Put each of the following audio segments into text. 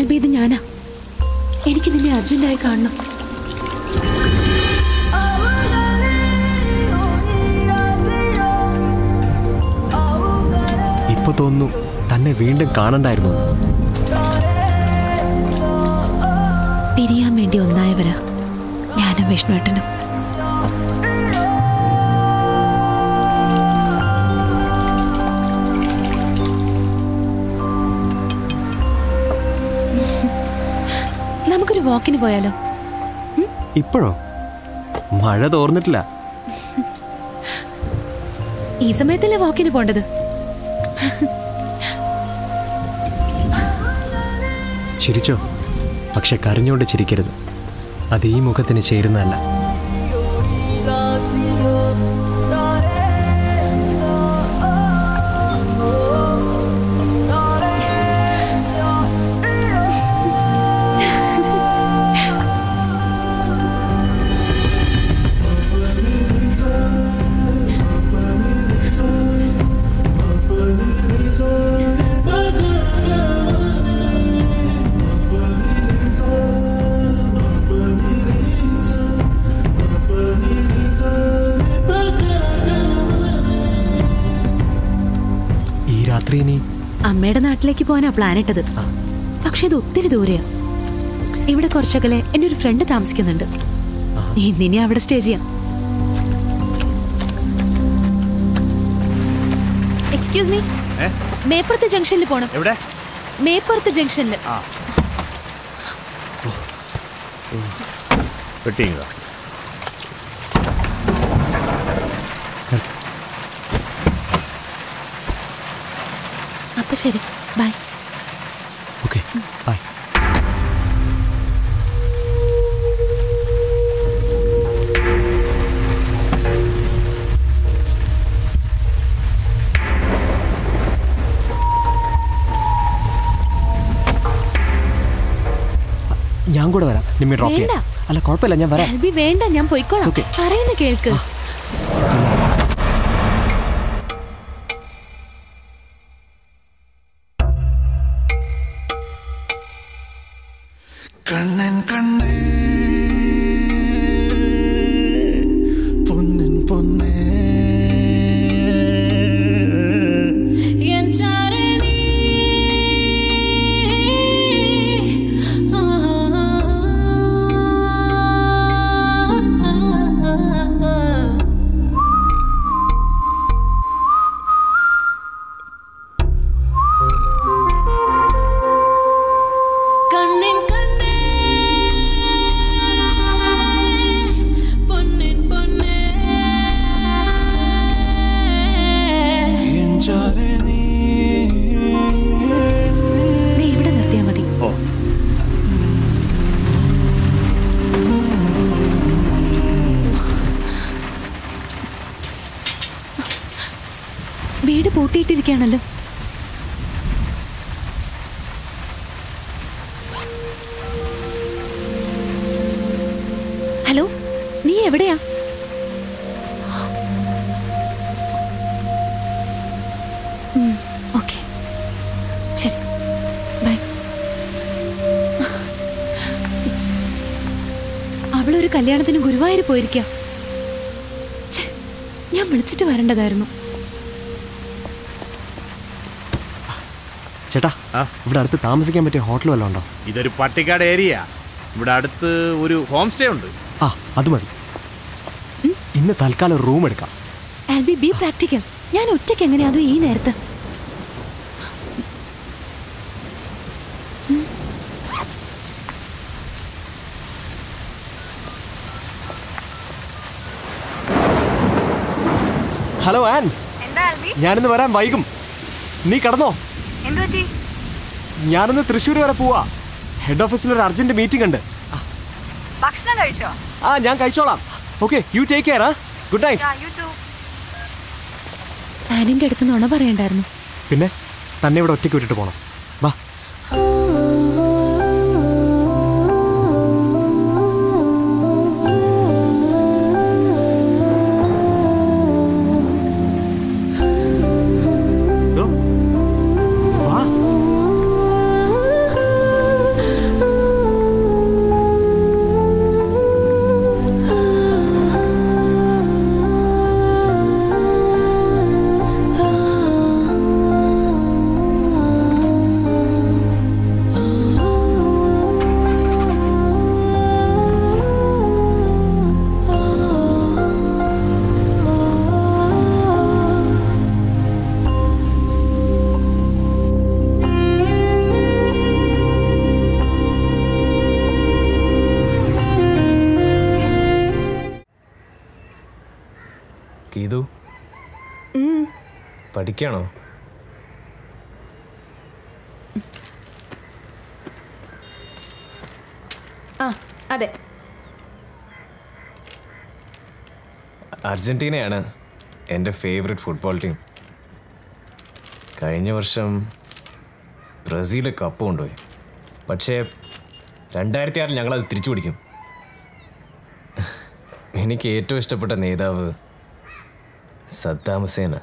B ഇത് ഞാനാ എനിക്ക് നിന്നെ അർജന്റായി കാണണം ഇപ്പൊ തോന്നുന്നു തന്നെ വീണ്ടും കാണണ്ടായിരുന്നു എന്ന്. പിരിയാൻ വേണ്ടി ഒന്നായവരാ ഞാനും വിഷ്ണുവേട്ടനും നമുക്കൊരു വാക്കിന് പോയാലോ ഇപ്പോഴോ മഴ തോർന്നിട്ടില്ല ഈ സമയത്തല്ലേ വാക്കിന് പോണ്ടത് ചിരിച്ചോ പക്ഷെ കരഞ്ഞോണ്ട് ചിരിക്കരുത് അത് ഈ മുഖത്തിന് ചേരുന്നതല്ല ഈ രാത്രി ഇനി അമ്മയുടെ നാട്ടിലേക്ക് പോകാനാ പ്ലാൻ ഇട്ടത് പക്ഷെ ഇത് ഒത്തിരി ദൂരെയാ ഇവിടെ കുറച്ചകലെ എൻ്റെ ഒരു ഫ്രണ്ട് താമസിക്കുന്നുണ്ട് ഇന്നിനി അവിടെ സ്റ്റേ ചെയ്യാം എക്സ്ക്യൂസ് മീ ഏ? മേപ്പുറത്ത് ജംഗ്ഷനിൽ പോണം എവിടെ മേപ്പുറത്ത് ജംഗ്ഷനിൽ വെട്ടിങ്ങ അപ്പൊ ശരി ബൈ ഓക്കെ ബൈ ഞാൻ കൂടെ വരാം നിമ്മി ഡ്രോപ്പ് വേണ്ട. ചെയ്യാം അല്ല കുഴപ്പമില്ല ഞാൻ വരാം ആൽബി വേണ്ട ഞാൻ പോയിക്കോളാം It's okay. പറയുന്ന കേൾക്ക് കണ്ണൻ കണ്ണേ പൊന്നൻ പൊന്നേ കണ്ണിൻ കണ്ണേ പൊന്നിൻ പൊന്നേ എഞ്ചാരെ നീ നീ ഇവിടെ നിർത്തിയാ മതി ഓ വീട് പൂട്ടിയിട്ടിരിക്കുകയാണല്ലോ ഹലോ നീ എവിടെയാ ഉം, ഓക്കേ ശരി ബൈ അവളൊരു കല്യാണത്തിന് ഗുരുവായൂർ പോയിരിക്കുക ഞാൻ വിളിച്ചിട്ട് വരേണ്ടതായിരുന്നു ചേട്ടാ ആ? ഇവിടെ അടുത്ത് താമസിക്കാൻ പറ്റിയ ഹോട്ടൽ വല്ലതും ഉണ്ടോ ഇതൊരു പട്ടിക്കാട് ഏരിയ ഇവിടെ അടുത്ത് ഒരു ഹോം സ്റ്റേ ഉണ്ട് ആ അത് മതി ഇന്ന് തൽക്കാലം റൂം എടുക്കാം ആൽബി ബി പ്രാക്ടിക്കൽ ഞാൻ ഒറ്റയ്ക്ക് എങ്ങനെയാ അതും ഈ നേരത്ത് ഹലോ ആൻ ഞാനിന്ന് വരാൻ വൈകും നീ കടന്നോ ഞാനിന്ന് തൃശ്ശൂർ വരെ പോവാ ഹെഡ് ഓഫീസിൽ ഒരു അർജന്റ് മീറ്റിംഗ് ഉണ്ട് ഭക്ഷണം കഴിച്ചോ ആ ഞാൻ കഴിച്ചോളാം ഓക്കെ യു ടേക്ക് കെയർ ആ ഗുഡ് നൈറ്റ് യു ടു ആനിന്റെ അടുത്ത് നുണ പറയണ്ടായിരുന്നു പിന്നെ തന്നെ ഇവിടെ ഒറ്റയ്ക്ക് വിട്ടിട്ട് പോണം വാ ദോ, വാ പഠിക്കാണോ ആ അതെ അർജന്റീനയാണ് എൻ്റെ ഫേവററ്റ് ഫുട്ബോൾ ടീം കഴിഞ്ഞ വർഷം ബ്രസീൽ കപ്പ് കൊണ്ടുപോയി പക്ഷേ രണ്ടായിരത്തി ആറിൽ ഞങ്ങളത് തിരിച്ചു പിടിക്കും എനിക്ക് ഏറ്റവും ഇഷ്ടപ്പെട്ട നേതാവ് സദ്ദാം ഹുസൈനാണ്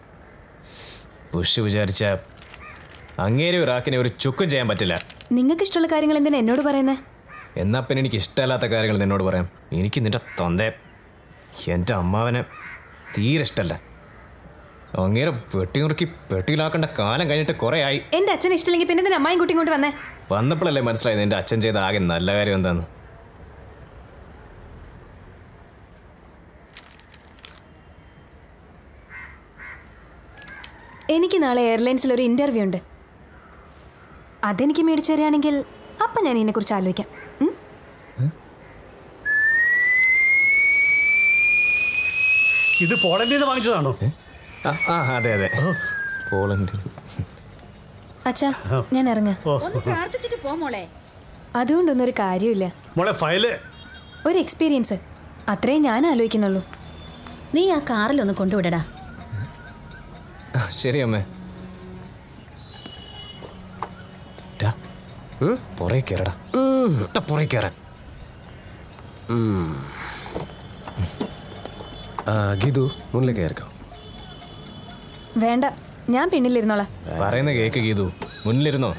ബുഷ് വിചാരിച്ച അങ്ങേരെ ഇറാഖിനെ ഒരു ചുക്കും ചെയ്യാൻ പറ്റില്ല നിങ്ങൾക്ക് ഇഷ്ടമുള്ള കാര്യങ്ങൾ എന്തിനാ എന്നോട് പറയുന്നത് എന്നാ പിന്നെ എനിക്ക് ഇഷ്ടമല്ലാത്ത കാര്യങ്ങൾ നിന്നോട് പറയാം എനിക്ക് നിന്റെ തൊന്തേ എൻ്റെ അമ്മാവനെ തീരെ ഇഷ്ടമല്ല അങ്ങേരെ വെട്ടിനുറുക്കി പെട്ടിയിലാക്കേണ്ട കാലം കഴിഞ്ഞിട്ട് കുറേ ആയി എന്റെ അച്ഛനെ ഇഷ്ടമില്ലെങ്കിൽ പിന്നെ എന്തിനാ അമ്മായും കുട്ടിയും കൊണ്ട് വന്നേ വന്നപ്പോഴല്ലേ മനസ്സിലായത് എൻ്റെ അച്ഛൻ ചെയ്ത ആകെ നല്ല കാര്യം എന്താന്ന് എനിക്ക് നാളെ എയർലൈൻസിൽ ഒരു ഇന്റർവ്യൂ ഉണ്ട് അതെനിക്ക് മേടിച്ചു തരികയാണെങ്കിൽ അപ്പം ഞാൻ ഇതിനെക്കുറിച്ച് ആലോചിക്കാം ഉം? ഇത് പോളണ്ടിൽ നിന്ന് വാങ്ങിച്ചതാണോ ആ ആ അതെ അതെ പോളണ്ട് അച്ഛാ ഞാൻ ഇറങ്ങാം ഒന്ന് പ്രാർത്ഥിച്ചിട്ട് പോ മോളെ അതുകൊണ്ടൊന്നും ഒരു കാര്യമില്ല മോളെ ഫയല് ഒരു എക്സ്പീരിയൻസ് അത്രേ ഞാൻ ആലോചിക്കുന്നുള്ളൂ നീ ആ കാറിലൊന്ന് കൊണ്ടുവിടടാ ആ, ശരി അമ്മേ ടാ, പുറകെ കയറടാ ടാ, പുറകെ കയറാൻ ഗീതു മുന്നിലേക്ക് കയറിക്കോ വേണ്ട ഞാൻ പിന്നിലിരുന്നോളാം പറയുന്ന കേക്ക് ഗീതു മുന്നിലിരുന്നോ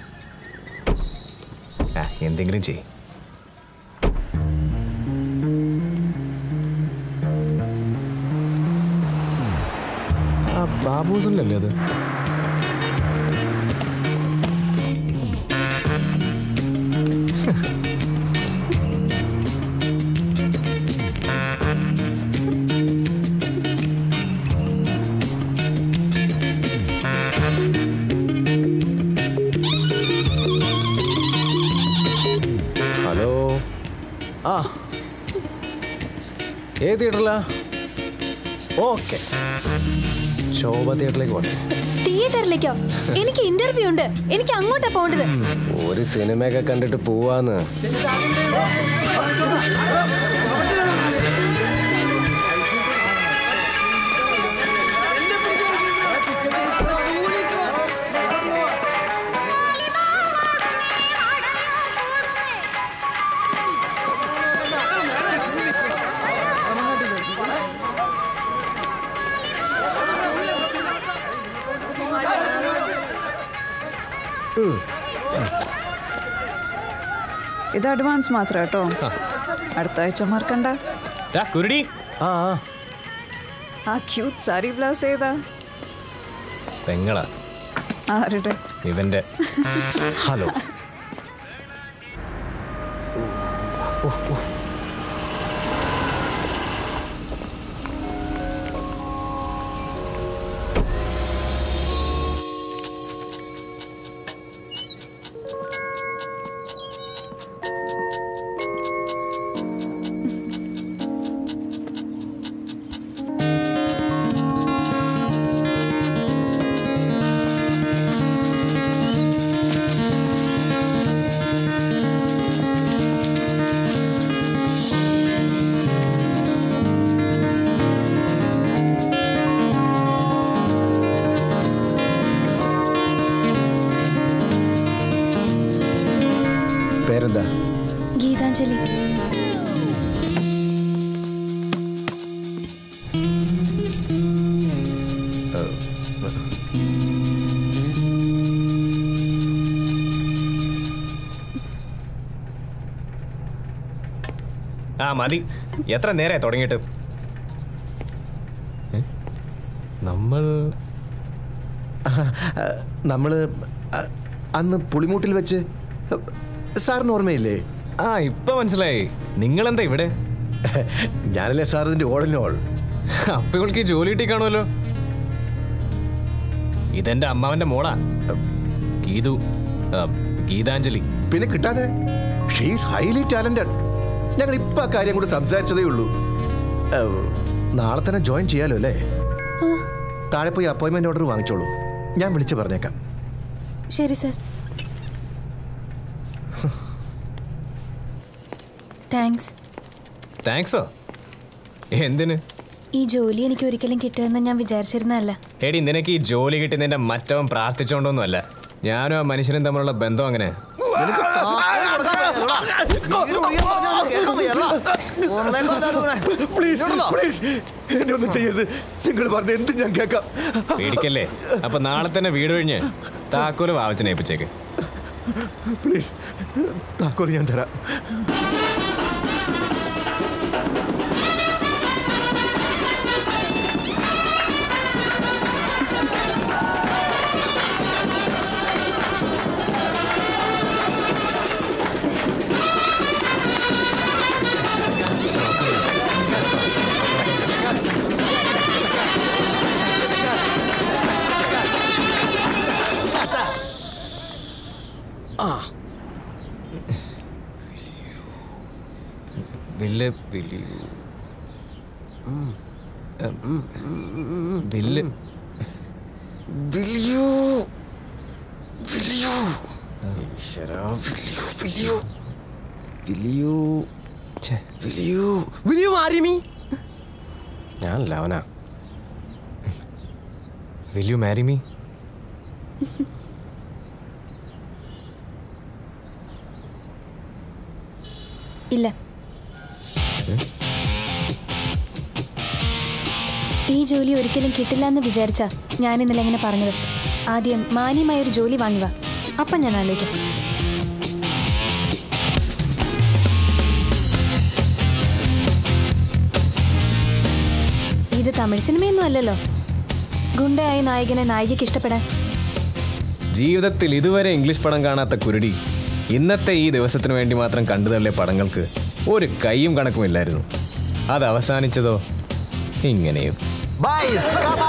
ആ എന്തെങ്കിലും ചെയ് ആ ബാബൂസല്ലേ അത് ഹലോ ആ ഏത് തിയേറ്ററിലാ ഓക്കെ ശോഭ തിയേറ്ററിലേക്ക് പോട്ടെ തിയേറ്ററിലേക്കോ എനിക്ക് ഇന്റർവ്യൂ ഉണ്ട് എനിക്ക് അങ്ങോട്ടാ പോകേണ്ടത് ഒരു സിനിമയൊക്കെ കണ്ടിട്ട് പോവാന്ന് ഇത് അഡ്വാൻസ് മാത്രം കേട്ടോ അടുത്ത ആഴ്ച മറക്കണ്ട ടാ, കുരുടി ആ ആ ആ ക്യൂട്ട് സാരി ബ്ലൗസ് ഏതാ പെങ്ങളാ ആരുടെ ഇവന്റെ ഹലോ പേരെന്താ ഗീതാഞ്ജലി ആ മതി എത്ര നേരമായി തുടങ്ങിയിട്ട് ഏ? നമ്മൾ നമ്മൾ അന്ന് പുളിമൂട്ടിൽ വെച്ച് സാറിന് ഓർമ്മയില്ലേ ആ ഇപ്പൊ മനസ്സിലായി നിങ്ങളെന്താ ഇവിടെ ഞാനല്ലേ സാർ ഇതിന്റെ ഓളിനോൾ അപ്പൊ ഇവൾക്ക് ഈ ജോലി കിട്ടി കാണുമല്ലോ ഇതെന്റെ അമ്മാവന്റെ മോളാ ഗീതു ആ, ഗീതാഞ്ജലി പിന്നെ കിട്ടാതെ ഷീസ് ഹൈലി ടാലന്റഡ് ഞങ്ങൾ ഇപ്പൊ ആ കാര്യം കൂടെ സംസാരിച്ചതേ ഉള്ളൂ ഏഹ്, നാളെ തന്നെ ജോയിൻ ചെയ്യാലോ അല്ലേ താഴെ പോയി അപ്പോയിൻമെന്റ് ഓർഡർ വാങ്ങിച്ചോളൂ ഞാൻ വിളിച്ചു പറഞ്ഞേക്കാം ശരി സർ താങ്ക്സ് താങ്ക്സോ എന്തിന് ഈ ജോലി എനിക്ക് ഒരിക്കലും കിട്ടുമെന്ന് ഞാൻ വിചാരിച്ചിരുന്നതല്ല എടി നിനക്ക് ഈ ജോലി കിട്ടുന്നതിന്റെ മറ്റവൻ പ്രാർത്ഥിച്ചോണ്ടൊന്നുമല്ല ഞാനും ആ മനുഷ്യനും തമ്മിലുള്ള ബന്ധം അങ്ങനെ പ്ലീസ് പ്ലീസ് എന്നെ ഒന്നും ചെയ്യരുത് നിങ്ങൾ പറഞ്ഞ എന്ത് ഞാൻ കേൾക്കാം പേടിക്കല്ലേ അപ്പൊ നാളെ തന്നെ വീട് കഴിഞ്ഞ് താക്കോല് വാവച്ചിനെ ഏൽപ്പിച്ചേക്ക് പ്ലീസ് താക്കോൽ ഞാൻ തരാം will will will Will you? Will you? Will you? Will you? Will you? Will you marry me? ഞാൻ ലവനാ വിൽ യു മാരി മീ ഇല്ല ഈ ജോലി ഒരിക്കലും കിട്ടില്ല എന്ന് വിചാരിച്ച ഞാൻ ഇന്നലെ എങ്ങനെ പറഞ്ഞത് ആദ്യം മാന്യമായ ഒരു ജോലി വാങ്ങുക അപ്പം ഞാൻ ആലോചിക്കാം ഇത് തമിഴ് സിനിമയൊന്നും അല്ലല്ലോ ഗുണ്ടയായ നായകനെ നായികയ്ക്ക് ഇഷ്ടപ്പെടാൻ ജീവിതത്തിൽ ഇതുവരെ ഇംഗ്ലീഷ് പടം കാണാത്ത കുരുടി ഇന്നത്തെ ഈ ദിവസത്തിന് വേണ്ടി മാത്രം കണ്ടു തള്ളിയ പടങ്ങൾക്ക് ഒരു കൈയും കണക്കുമില്ലായിരുന്നു അത് അവസാനിച്ചതോ ഇങ്ങനെയും Boys, come